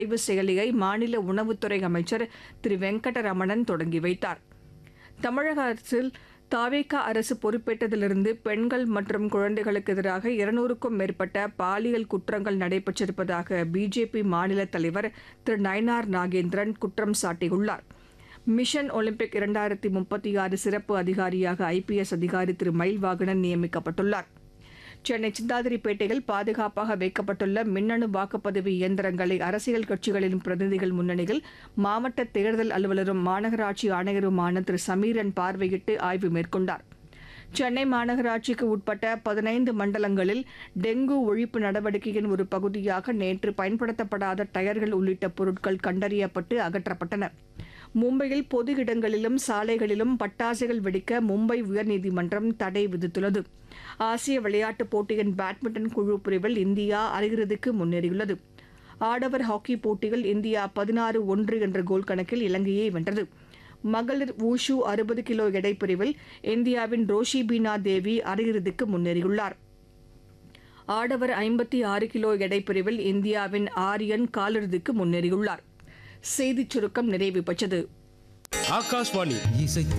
ஆய்வு செயலியை மாநில உணவுத்துறை அமைச்சர் திரு வெங்கடரமணன் தொடங்கி வைத்தார் தமிழக அரசில் தாவேகா அரசு பொறுப்பேற்றதிலிருந்து பெண்கள் மற்றும் குழந்தைகளுக்கு எதிராக இருநூறுக்கும் மேற்பட்ட பாலியல் குற்றங்கள் நடைபெற்றிருப்பதாக பிஜேபி மாநில தலைவர் திரு நயனார் நாகேந்திரன் குற்றம் சாட்டியுள்ளார் மிஷன் ஒலிம்பிக் இரண்டாயிரத்தி முப்பத்தி ஆறு சிறப்பு அதிகாரியாக ஐபிஎஸ் அதிகாரி திரு மயில்வாகனன் நியமிக்கப்பட்டுள்ளார் சென்னை சிந்தாதிரிப்பேட்டையில் பாதுகாப்பாக வைக்கப்பட்டுள்ள மின்னணு வாக்குப்பதிவு இயந்திரங்களை அரசியல் கட்சிகளின் பிரதிநிதிகள் முன்னணியில் மாவட்ட தேர்தல் அலுவலரும் மாநகராட்சி ஆணையருமான திரு சமீரன் பார்வையிட்டு ஆய்வு மேற்கொண்டார் சென்னை மாநகராட்சிக்கு உட்பட்ட பதினைந்து மண்டலங்களில் டெங்கு ஒழிப்பு நடவடிக்கையின் ஒரு பகுதியாக நேற்று பயன்படுத்தப்படாத டயர்கள் உள்ளிட்ட பொருட்கள் கண்டறியப்பட்டு அகற்றப்பட்டன மும்பையில் பொது இடங்களிலும் சாலைகளிலும் பட்டாசுகள் வெடிக்க மும்பை உயர்நீதிமன்றம் தடை விதித்துள்ளது ஆசிய விளையாட்டுப் போட்டியின் பேட்மிண்டன் குழு பிரிவில் இந்தியா அரையிறுதிக்கு முன்னேறியுள்ளது ஆடவர் ஹாக்கி போட்டியில் இந்தியா பதினாறு ஒன்று என்ற கோல் கணக்கில் இலங்கையை வென்றது மகளிர் வூஷு அறுபது கிலோ எடை பிரிவில் இந்தியாவின் ரோஷி பீனா தேவி அரையிறுதிக்கு முன்னேறியுள்ளார் ஆடவர் ஐம்பத்தி ஆறு கிலோ எடை பிரிவில் இந்தியாவின் ஆரியன் காலிறுதிக்கு முன்னேறியுள்ளார் செய்திச் சுருக்கம் நிறைவு பெற்றது ஆகாஷ்வாணி இசைத்து